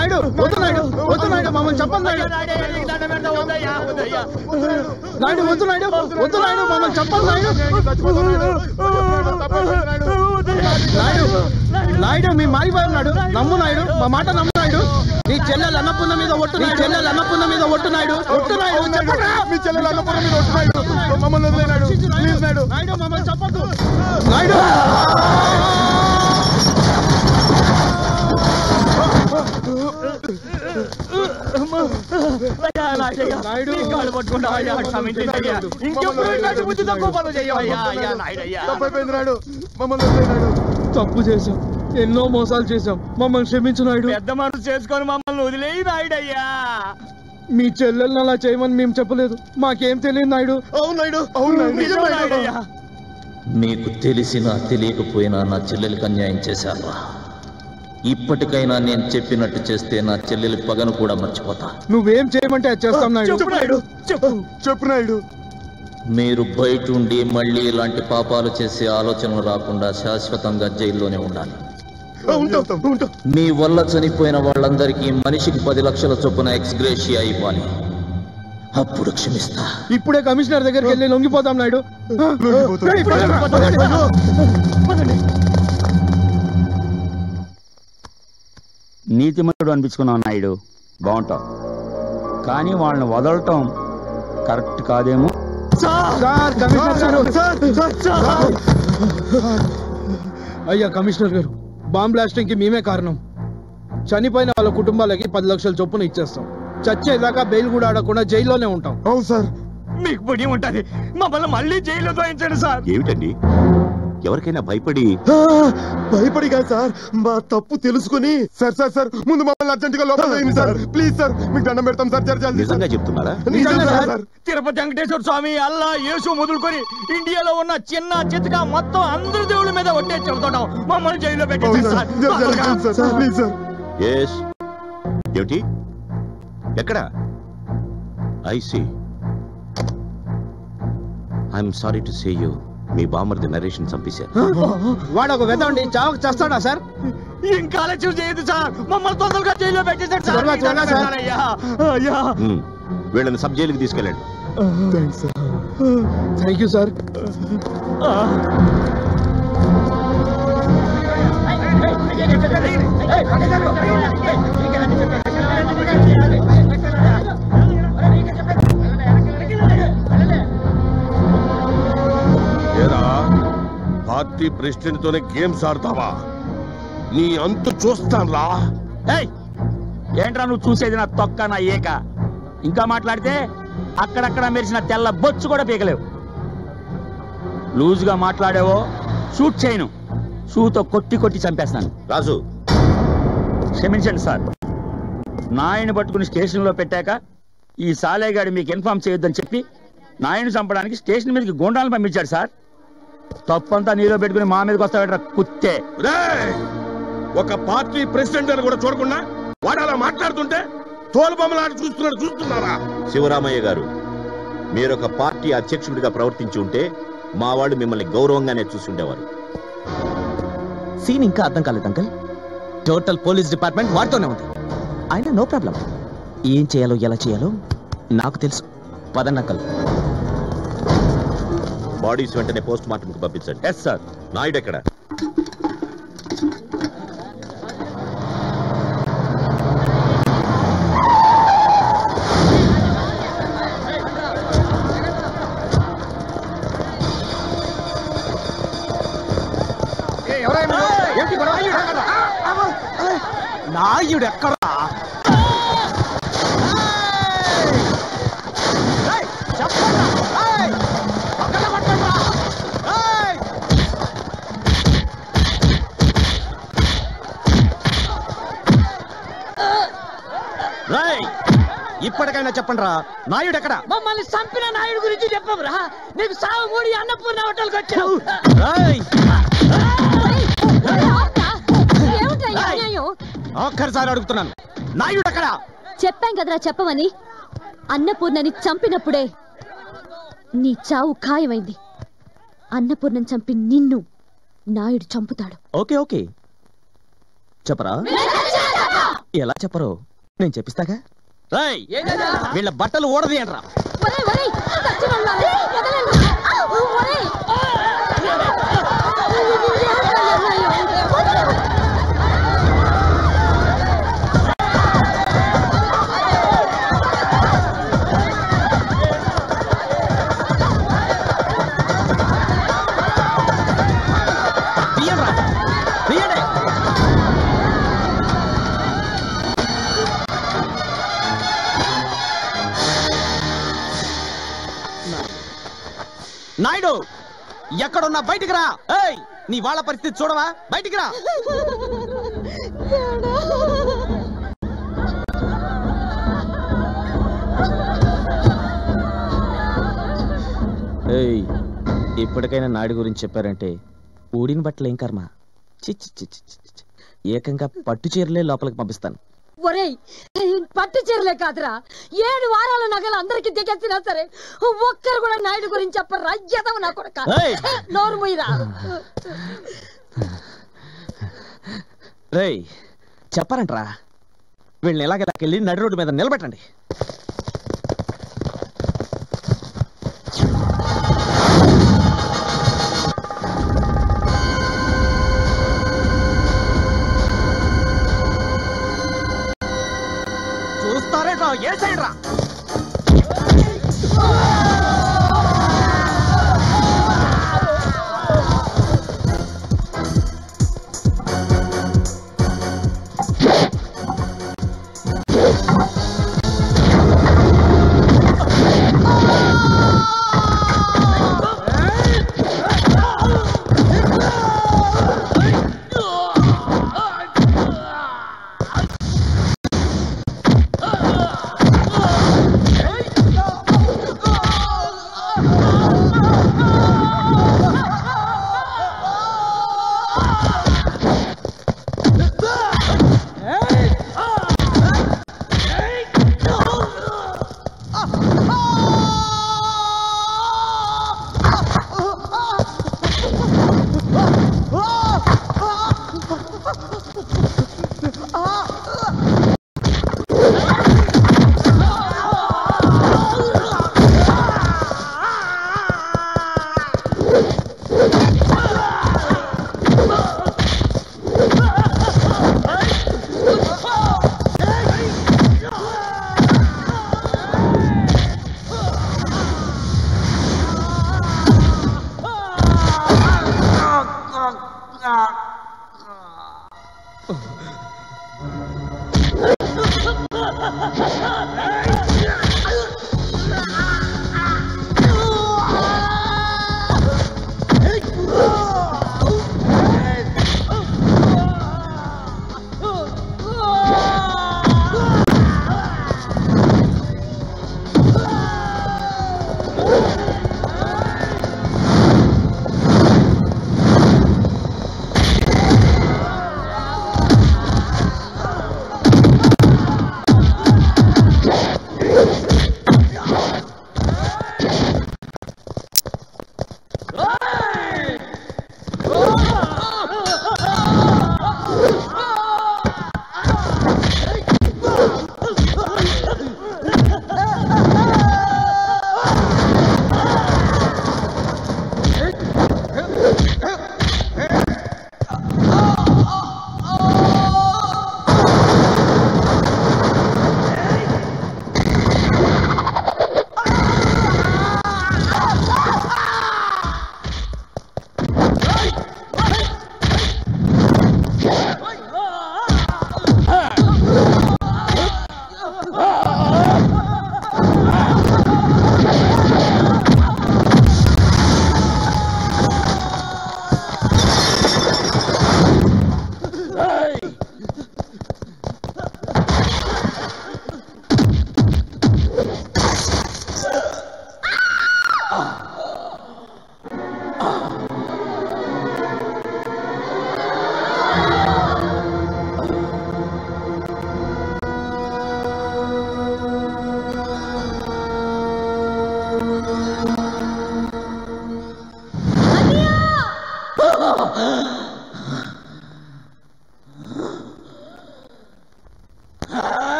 నాయుడు వద్దు నాయుడు వద్దు నాయుడు మమ్మల్ని చెప్పండి నాయుడు నాయుడు వద్దు నాయుడు వద్దు నాయుడు మమ్మల్ని చెప్పండి నాయుడు నాయుడు నాయుడు మీ మారిపోయి నాయుడు నమ్ము నాయుడు మా మాట నమ్ము నాయుడు నీ చెల్లెలు అన్నపున్న మీద ఒట్టు నీ చెల్లెలు అన్నపున్న మీద ఒట్టు నాయుడు ఒట్టు నాయుడు చెప్పరా మీ చెల్లెలు అన్నపురం మీద ఒట్టు నాయుడు మమ్మల్ని వదిలేనాడు ప్లీజ్ నాయుడు నాయుడు మమ్మల్ని చెప్పొద్దు నాయుడు నాయుడు తప్పైపోయింది నాయుడు మమ్మల్ని వదిలేనాడు తప్పు చేశాం ఎన్నో మోసాలు చేశాం మమ్మల్ని క్షమించు నాయుడు పెద్ద మనసు చేసుకొని మమ్మల్ని వదిలేయి నాయుడయ్యా మీ చెల్లెల్ని అలా చేయమని మేము చెప్పలేదు మాకేం తెలియదు నాయుడు అవును నాయుడు అవును నాయుడు నిజం నాయుడయ్యా మీకు తెలిసినా తెలియకపోయినా నా చెల్లెలికి అన్యాయం చేశారా ఇప్పటికైనా నేను చెప్పినట్టు చేస్తే నా చెల్లెలి పగను కూడా మర్చిపోతా నువ్వేం చేయమంటే అది చేస్తాం నాయుడు చెప్పు నాయుడు చెప్పు చెప్పు నాయుడు మీరు బయట ఉండి మళ్ళీ ఇలాంటి పాపాలు చేసే ఆలోచనలు రాకుండా శాశ్వతంగా జైల్లోనే ఉండాలి ఉంటాం ఉంటాం మీ వల్ల చనిపోయిన వాళ్ళందరికీ మనిషికి పది లక్షల చొప్పున ఎక్స్గ్రేషియా ఇవ్వాలి అప్పుడు క్షమిస్తా ఇప్పుడే కమిషనర్ దగ్గరికి వెళ్ళి లొంగిపోతాం నాయుడు లొంగిపోతాం. ఏయ్, పదండి, పదండి. నీతిమంతుడు అనిపించుకున్నావు నాయుడు బాగుంటావు కానీ వాళ్ళని వదలటం కరెక్ట్ కాదేమో సార్ కమిషనర్ గారు అయ్యా కమిషనర్ గారు బాంబ్ బ్లాస్టింగ్ కి మేమే కారణం చనిపోయిన వాళ్ళ కుటుంబాలకి పది లక్షల చొప్పున ఇచ్చేస్తాం చచ్చేదాకా బెయిల్ కూడా ఆడకుండా జైల్లోనే ఉంటాం అవును సార్ మీకు పుణ్యం ఉంటది మమ్మల్ని మళ్ళీ జైల్లో తోయించండి సార్ ఏమిటండి ఎవరికైనా భయపడి ఆ, భయపడి కాదు సార్ మా తప్పు తెలుసుకుని సార్ సార్ సార్ ముందు మమ్మల్ని అర్జెంట్ గా లోపల వేయండి సార్ ప్లీజ్ సార్ మీకు దండం పెడతాం సార్ జర జల్దీ సార్. నిజంగా చెప్తున్నారా నిజంగా సార్ తిరుపతి వెంకటేశ్వర స్వామి అల్లా యేసు మొదలుకొని ఇండియాలో ఉన్న చిన్న చితక మొత్తం అందరి దేవుళ్ళ మీద ఒట్టే చెబుతున్నాం మమ్మల్ని జైల్లో అవును పెట్టేసి సార్ జర జర please sir please sir yes ఏమిటి ఎక్కడ I see I'm sorry to say you మీ బామర్ది నరేషన్ చంపేశారు వాడు ఒక వెదండి చావకు చేస్తాడా సార్ ఇంకా ఆలస్యం చేయదు సార్ మమ్మల్ని తొందరగా జైల్లో పెట్టేశారు సార్ త్వరగా, త్వరగా, సార్. అయ్యా అయ్యా మ్మ్. వీళ్ళని సబ్ జైలుకి తీసుకెళ్ళండి thanks sir thank you sir ఏరా పార్టీ ప్రెసిడెంట్ తోనే గేమ్స్ ఆడతావా నీ అంతు చూస్తాన్రా ఏయ్! ఏంట్రా నువ్వు చూసేది నా తొక్క నా ఏక ఇంకా మాట్లాడితే అక్కడక్కడ మెరిసిన తెల్ల బొచ్చు కూడా పీకలేవు లూజ్గా మాట్లాడావో షూట్ చేయను షూతో కొట్టి కొట్టి చంపేస్తాను రాజు క్షమించండి సార్ నాయని పట్టుకుని స్టేషన్లో పెట్టాక ఈ సాలేగాడు మీకు ఇన్ఫార్మ్ చేయొద్దని చెప్పి నాయని చంపడానికి స్టేషన్ మీదకి గుండాలను పంపించాడు సార్ తప్పంతా నీలో పెట్టుకుని మా మీదకి వస్తాడరా కుత్తే రేయ్! ఒక పార్టీ ప్రెసిడెంట్ అని కూడా చూడకుండా వాడు అలా మాట్లాడుతుంటే తోలుబొమ్మలాట చూస్తున్నాడు చూస్తున్నారా శివరామయ్య గారు మీరు ఒక పార్టీ అధ్యక్షుడిగా ప్రవర్తించి ఉంటే మా వాళ్ళు మిమ్మల్ని గౌరవంగానే చూసుండేవారు సీన్ ఇంకా అర్థం కాలేదు అంకల్ టోటల్ పోలీస్ డిపార్ట్మెంట్ వాడితోనే ఉంది అయినా నో ప్రాబ్లం ఏం చేయాలో ఎలా చేయాలో నాకు తెలుసు పదండి అంకల్ బాడీస్ వెంటనే పోస్ట్ మార్టంకి పంపించండి ఎస్ సార్ నాయుడు ఎక్కడ నాయుడు ఎక్కడ ఇప్పటికైనా చెప్పండి రా నాయుడు ఎక్కడ మమ్మల్ని చంపిన నాయుడు గురించి చెప్పవురా నీకు సాగు మూడి అన్నపూర్ణ హోటల్కి వచ్చావు రేయ్, ఏమిటయ్యా అన్యాయం ఆఖరిసారి అడుగుతున్నాను నాయుడు ఎక్కడ చెప్పాం కదరా చెప్పమని అన్నపూర్ణని చంపినప్పుడే నీ చావు ఖాయమైంది అన్నపూర్ణని చంపి నిన్ను నాయుడు చంపుతాడు ఓకే ఓకే చెప్పరా ఎలా చెప్పరు నేను చెప్పిస్తాగా రాయ్ వీళ్ళ బట్టలు ఊడది అంటారా ఒరేయ్, ఒరేయ్, చచ్చినోళ్ళారా? వదలండి. ఒరేయ్. తీయండ్రా తీయండి నాయుడు ఎక్కడున్నా బయటికి రా ఏయ్ నీ వాళ్ళ పరిస్థితి చూడవా బయటికి రా ఏయ్ ఇప్పటికైనా నాయుడు గురించి చెప్పారంటే ఊడిన బట్టలు ఏం కర్మ చి చి చి చి చి చి. ఏకంగా పట్టు చీరలే లోపలికి పంపిస్తాను ఒరేయ్ పట్టు చీరలే కాదురా ఏడు వారాల నగలు అందరికి దిగేసినా సరే ఒక్కరు కూడా నాయుడు గురించి చెప్పరు ఎదవ నా కొడక ఏయ్! నోరు ముయ్యరా రేయ్ చెప్పారంట్రా వీళ్ళని ఎలాగ వెళ్ళి నడి రోడ్డు మీద నిలబెట్టండి చూస్తారేట్రా ఏ సైడ్ రా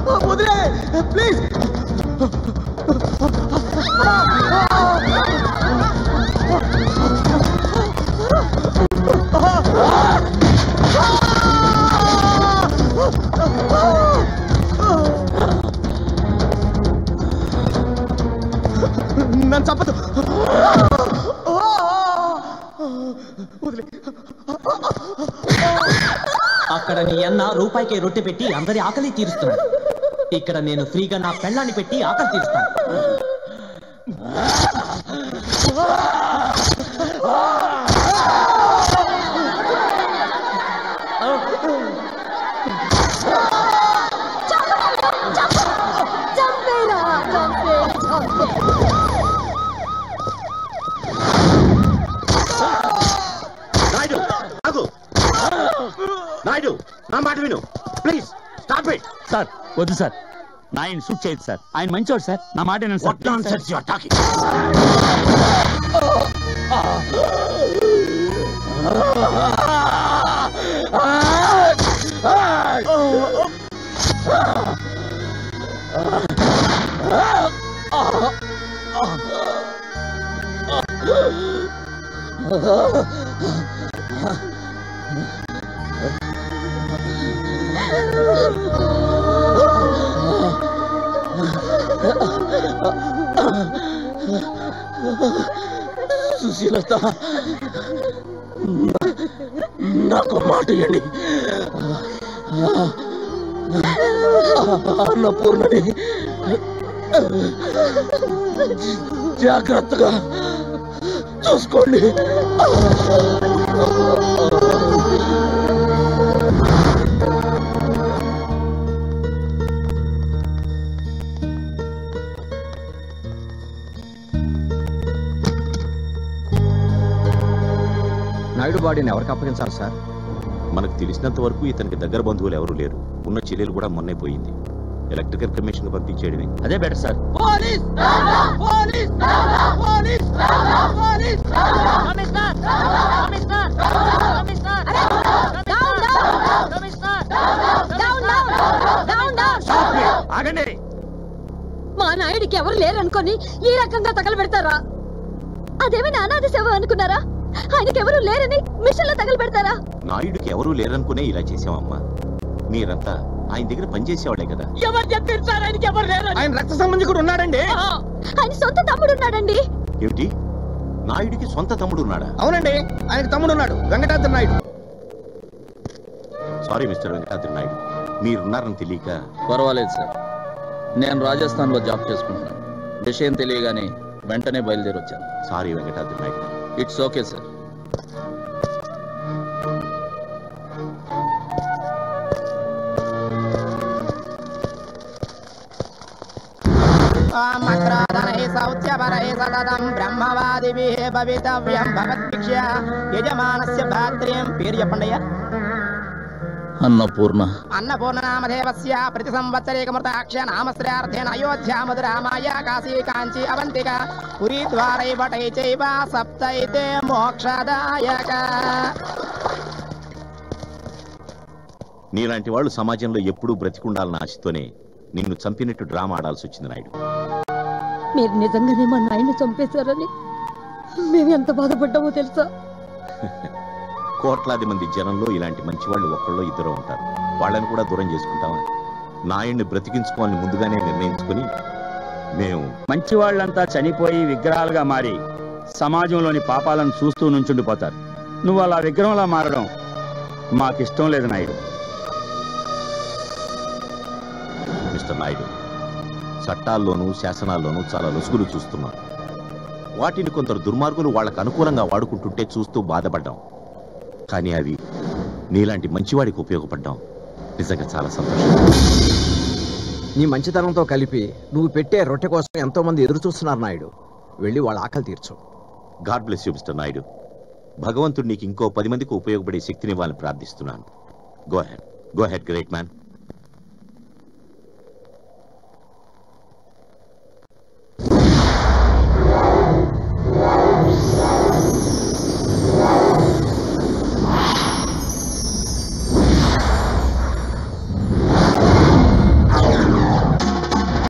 వదిలే ప్లీజ్ నన్ను చంపదు వదిలే అక్కడ నీ అన్న రూపాయికి రొట్టె పెట్టి అందరి ఆకలి తీరుస్తున్నాడు ఇక్కడ నేను ఫ్రీగా నా పెళ్ళాన్ని పెట్టి ఆకలి తీరుస్తాను చంపేరా చంపే చంపే నాయుడు ఆగు నాయుడు నా మాట విను ప్లీజ్ స్టాప్ ఇట్ సార్ వద్దు సార్ నా ఆయన షూట్ చేయదు సార్ ఆయన మంచోడు సార్ నా మాట వినండి sir what nonsense you are talking Sushilatha నాకు మాట ఇవ్వండి అన్నపూర్ణని జాగ్రత్తగా చూసుకోండి నాయుడు బాడీని ఎవరికి అప్పగించాలి సార్ మనకు తెలిసినంత వరకు ఇతనికి దగ్గర బంధువులు ఎవరు లేరు ఉన్న చెల్లెలు కూడా మొన్నే పోయింది ఎలక్ట్రికల్ కమిషన్ పంపించేయడమే అదే better sir police police police police commissioner commissioner commissioner down down commissioner down down down down ఆగండి మా నాయుడికి ఎవరు లేరనుకొని ఈ రకంగా తగలబెడతారా అదేమైనా అనాథ సేవ అనుకున్నారా ఆయనకి ఎవరు లేరని మిషన్ లో తగలబెడతారా నాయుడికి ఎవరూ లేరనుకునే ఇలా చేసామమ్మా మీరంతా ఆయన దగ్గర పనిచేసేవాళ్ళే కదా ఎవరు చెప్పారు సార్ ఆయనకి ఎవరు లేరు ఆయన రక్త సంబంధికుడు ఉన్నాడండి ఆయన సొంత తమ్ముడు ఉన్నాడండి ఏమిటి నాయుడికి సొంత తమ్ముడు ఉన్నాడా అవునండి ఆయనకి తమ్ముడు ఉన్నాడు వెంకటాద్రి నాయుడు సారీ మిస్టర్ వెంకటాద్రి నాయుడు మీరున్నారని తెలియక పర్వాలేదు సార్ నేను రాజస్థాన్లో జాబ్ చేసుకుంటున్నాను విషయం తెలియగానే వెంటనే బయలుదేరి వచ్చాను sorry Venkatadri Naidu it's okay sir మక్రాదనై సౌత్యపరై సతతం బ్రహ్మవాదిభిః భవితవ్యం భవద్భిక్ష్య యజమానస్య భాత్ర్యం పేరు చెప్పండి అయ్యా అన్నపూర్ణ అన్నపూర్ణనామదేవస్య ప్రతి సంవత్సరేకమృతాక్ష నామశ్రేర్థేన అయోధ్యా మధురామాయ కాశీ కాంచీ అవంతిక పురీ ద్వారై వటై చైవ సప్తైతే మోక్షదాయక నీలాంటి వాళ్ళు సమాజంలో ఎప్పుడూ బ్రతికుండాలన్న ఆశతోనే నిన్ను చంపినట్టు డ్రామా ఆడాల్సి వచ్చింది నాయుడు మీరు నిజంగానే మా నాయన్ని చంపేశారని మేము ఎంత బాధపడ్డామో తెలుసా కోట్లాది మంది జనంలో ఇలాంటి మంచి వాళ్ళు ఒక్కళ్ళో ఇద్దరు ఉంటారు వాళ్ళని కూడా దూరం చేసుకుంటామా నాయుడిని బ్రతికించుకోవాలని ముందుగానే నిర్ణయించుకుని మేము మంచి వాళ్ళంతా చనిపోయి విగ్రహాలుగా మారి సమాజంలోని పాపాలను చూస్తూ నుంచుండిపోతారు నువ్వు అలా విగ్రహంలా మారడం మాకిష్టం లేదు నాయుడు మిస్టర్ నాయుడు చట్టాల్లోనూ శాసనాల్లోనూ చాలా లొసుగులు చూస్తున్నాం వాటిని కొందరు దుర్మార్గులు వాళ్ళకు అనుకూలంగా వాడుకుంటుంటే చూస్తూ బాధపడ్డాం కానీ అవి నీలాంటి మంచివాడికి ఉపయోగపడ్డాం నిజంగా చాలా సంతోషం నీ మంచితనంతో కలిపి నువ్వు పెట్టే రొట్టె కోసం ఎంతో మంది ఎదురు చూస్తున్నారు నాయుడు వెళ్ళి వాళ్ళ ఆకలి తీర్చు God bless you mister Naidu భగవంతుడు నీకు ఇంకో పది మందికి ఉపయోగపడే శక్తినివ్వాలని ప్రార్థిస్తున్నాను go ahead go ahead great man